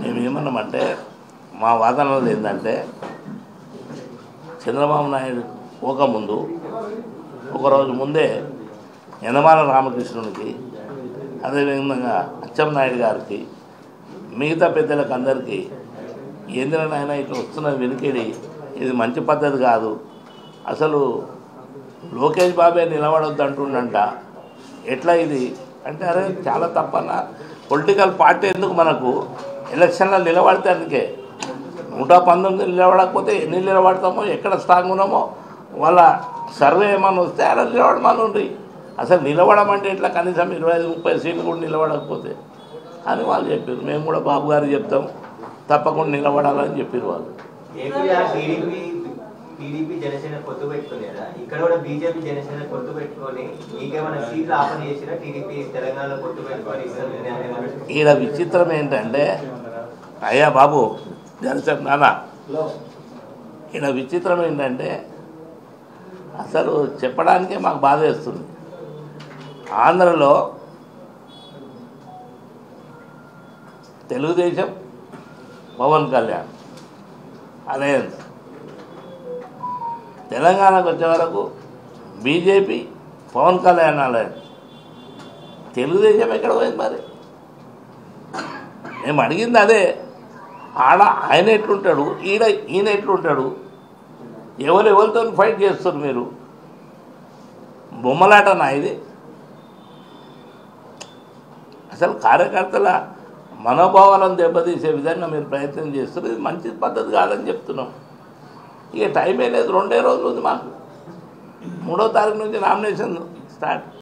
మేము ఏమన్నామంటే మా వాదనలు ఏంటంటే చంద్రబాబు నాయుడు పోకముందు ఒకరోజు ముందే యనమాల రామకృష్ణునికి అదేవిధంగా అచ్చెన్నాయుడు గారికి మిగతా పెద్దలకు అందరికీ ఏంద్రనైనా ఇట్లా వస్తున్న వెనుకడి ఇది మంచి పద్ధతి కాదు అసలు లోకేష్ బాబే నిలబడొద్దు అంటుండంట ఎట్లా ఇది అంటే అరే చాలా తప్పన పొలిటికల్ పార్టీ ఎందుకు మనకు ఎలక్షన్లో నిలబడితే అందుకే నూట పంతొమ్మిది నిలబడకపోతే ఎన్ని నిలబడతామో ఎక్కడ స్ట్రాంగ్ ఉన్నామో వాళ్ళ సర్వే ఏమన్నా వస్తే అలా నిలబడమని ఉండి అసలు నిలబడమంటే ఎట్లా కనీసం ఇరవై ఐదు ముప్పై సీట్లు కూడా నిలబడకపోతే అని వాళ్ళు చెప్పారు మేము కూడా బాబు గారు చెప్తాం తప్పకుండా నిలబడాలని చెప్పారు వాళ్ళు ఏపీలో టీడీపీ టీడీపీ జనసేన పొత్తు పెట్టుకుంది కదా ఇక్కడ కూడా బీజేపీ జనసేన పొత్తు పెట్టుకొని మీకేమైనా సీట్లు ఆఫర్ చేసినా టీడీపీ తెలంగాణలో పొత్తు పెట్టుకొని ఇస్తారు నిర్ణయం ఏమైనా పెట్టుకుంటారా? ఈడ విచిత్రం ఏంటంటే అయ్యా బాబు జనసేన నాన్న ఈడ విచిత్రం ఏంటంటే అసలు చెప్పడానికే మాకు బాధ వేస్తుంది ఆంధ్రలో తెలుగుదేశం పవన్ కళ్యాణ్ అలయన్స్ తెలంగాణకు వచ్చే వరకు బీజేపీ పవన్ కళ్యాణ్ అలయన్స్ తెలుగుదేశం ఎక్కడ పోయింది మరి మేము అడిగింది అదే ఆడ ఆయన ఎట్లుంటాడు ఈడ ఈయన ఎట్లుంటాడు ఎవరు ఎవరితో ఫైట్ చేస్తారు మీరు బొమ్మలాటనా ఇది అసలు కార్యకర్తల మనోభావాలను దెబ్బతీసే విధంగా మీరు ప్రయత్నం చేస్తారు ఇది మంచి పద్ధతి కాదని చెప్తున్నాం ఇక టైం ఏ లేదు రెండే రోజులు ఉంది మాకు మూడో తారీఖు నుంచి నామినేషన్ స్టార్ట్